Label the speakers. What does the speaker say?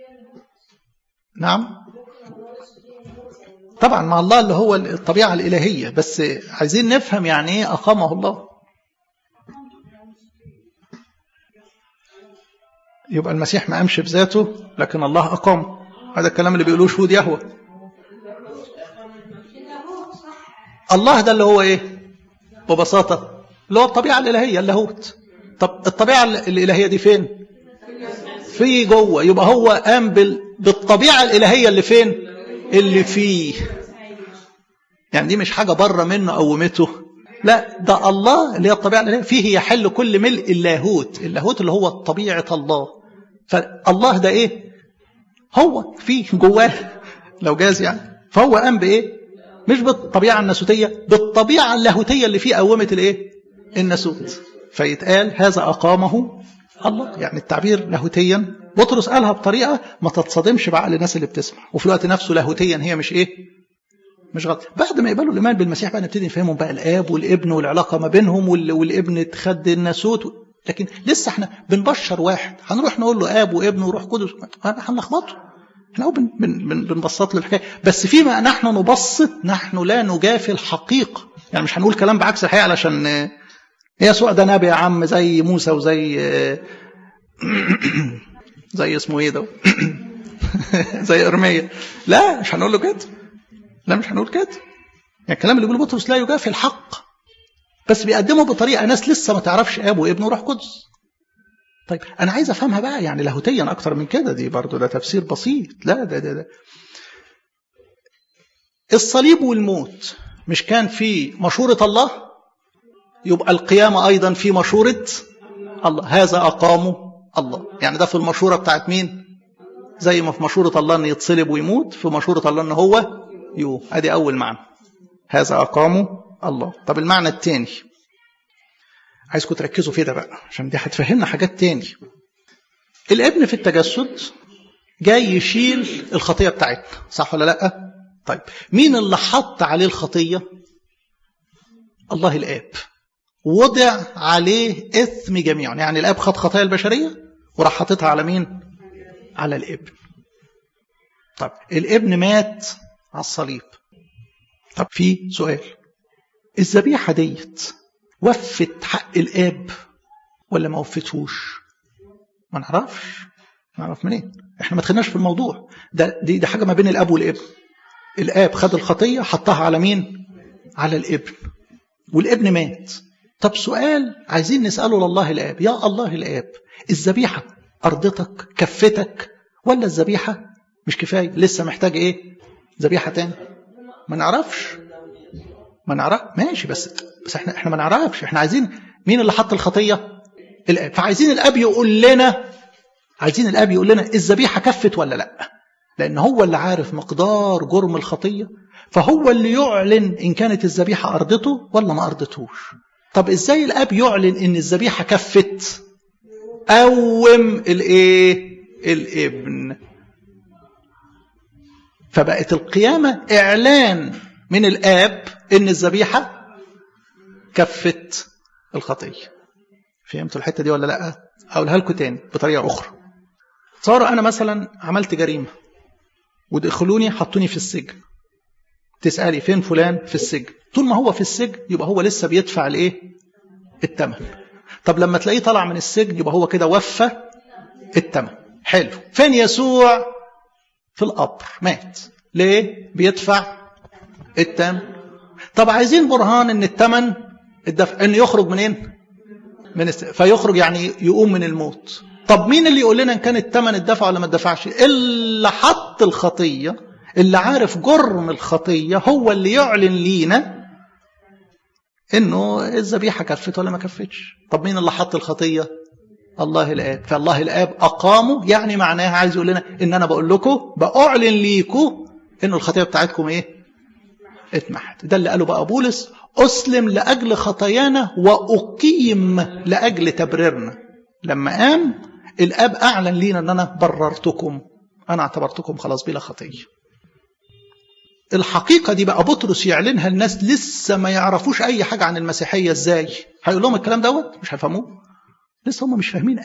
Speaker 1: نعم طبعا مع الله اللي هو الطبيعة الإلهية بس عايزين نفهم يعني إيه أقامه الله يبقى المسيح ما قامش بذاته لكن الله أقام هذا الكلام اللي بيقولوه شهود يهوه الله ده اللي هو إيه ببساطة اللي هو الطبيعة الإلهية اللاهوت طب الطبيعة الإلهية دي فين في جوه يبقى هو قام بالطبيعة الإلهية اللي فين اللي فيه يعني دي مش حاجة بره منه قومته لا ده الله اللي هي الطبيعة الإلهية فيه يحل كل ملء اللاهوت اللاهوت اللي هو طبيعة الله فالله ده ايه هو فيه جواه لو جاز يعني فهو قام بايه مش بالطبيعة الناسوتية بالطبيعة اللاهوتية اللي فيه قومت الايه الناسوت فيتقال هذا أقامه الله يعني التعبير لاهوتيا بطرس قالها بطريقة ما تتصادمش بعقل الناس اللي بتسمع وفي الوقت نفسه لاهوتيا هي مش ايه مش غلط بعد ما يقبلوا الايمان بالمسيح بقى نبتدي نفهمهم بقى الاب والابن والعلاقه ما بينهم والابن اتخد الناسوت لكن لسه احنا بنبشر واحد هنروح نقول له اب وابن وروح قدس هنلخبطه احنا هو بن بن بنبسط له الحكايه بس فيما نحن نبسط نحن لا نجافي الحقيقه يعني مش هنقول كلام بعكس الحقيقه علشان يسوع ده نبي يا عم زي موسى وزي زي اسمه ايه ده زي ارميا لا مش هنقول له كده لا مش هنقول كده يعني الكلام اللي بيقوله بطرس لا يجافي الحق بس بيقدمه بطريقه ناس لسه ما تعرفش اب وابن وروح قدس طيب انا عايز افهمها بقى يعني لاهوتيا اكتر من كده دي برضو ده تفسير بسيط لا ده ده, ده. الصليب والموت مش كان في مشورة الله يبقى القيامة أيضا في مشورة الله هذا أقامه الله يعني ده في المشورة بتاعت مين زي ما في مشورة الله أن يتصلب ويموت في مشورة الله أن هو يو ادي اول معنى هذا اقامه الله طب المعنى الثاني عايزكم تركزوا فيه ده بقى عشان دي هتفهمنا حاجات تاني الابن في التجسد جاي يشيل الخطيه بتاعتنا صح ولا لا طيب مين اللي حط عليه الخطيه الله الاب وضع عليه اثم جميعا يعني الاب خد خطايا البشريه وراح حاططها على مين على الابن طب الابن مات على الصليب طب في سؤال الذبيحة ديت وفت حق الآب ولا ما وفتهوش ما نعرفش نعرف منين احنا ما دخلناش في الموضوع ده دي, دي حاجة ما بين الآب والابن الآب خد الخطية حطها على مين على الابن والابن مات طب سؤال عايزين نسأله لله الآب يا الله الآب الذبيحة أرضتك كفتك ولا الذبيحة مش كفاية لسه محتاج ايه ذبيحة تاني ما نعرفش ما نعرف ماشي بس بس احنا احنا ما نعرفش احنا عايزين مين اللي حط الخطية الاب فعايزين الاب يقول لنا عايزين الاب يقول لنا الذبيحة كفت ولا لا لان هو اللي عارف مقدار جرم الخطية فهو اللي يعلن ان كانت الذبيحة ارضته ولا ما ارضتهوش طب ازاي الاب يعلن ان الذبيحة كفت قوم الايه الابن فبقت القيامة إعلان من الآب إن الذبيحة كفت الخطية فهمتوا الحتة دي ولا لأ أقولها لكم تاني بطريقة أخرى تصوروا أنا مثلا عملت جريمة ودخلوني حطوني في السجن تسألي فين فلان في السجن طول ما هو في السجن يبقى هو لسه بيدفع الايه الثمن طب لما تلاقيه طلع من السجن يبقى هو كده وفى الثمن حلو فين يسوع في القبر مات ليه بيدفع الثمن طب عايزين برهان ان الثمن الدفع ان يخرج منين من است... فيخرج يعني يقوم من الموت طب مين اللي يقول لنا ان كان الثمن اتدفع ولا ما اتدفعش اللي حط الخطيه اللي عارف جرم الخطيه هو اللي يعلن لينا انه الذبيحه كفت ولا ما كفتش طب مين اللي حط الخطيه الله الاب فالله الاب اقامه يعني معناها عايز يقول لنا ان انا بقول لكم باعلن ليكم ان الخطيه بتاعتكم ايه اتمحت ده اللي قاله بقى بولس اسلم لاجل خطايانا واقيم لاجل تبريرنا لما قام الاب اعلن لينا ان انا بررتكم انا اعتبرتكم خلاص بلا خطيه الحقيقة دي بقى بطرس يعلنها الناس لسه ما يعرفوش أي حاجة عن المسيحية إزاي هيقول لهم الكلام دوت مش هيفهموه لسه هم مش فاهمين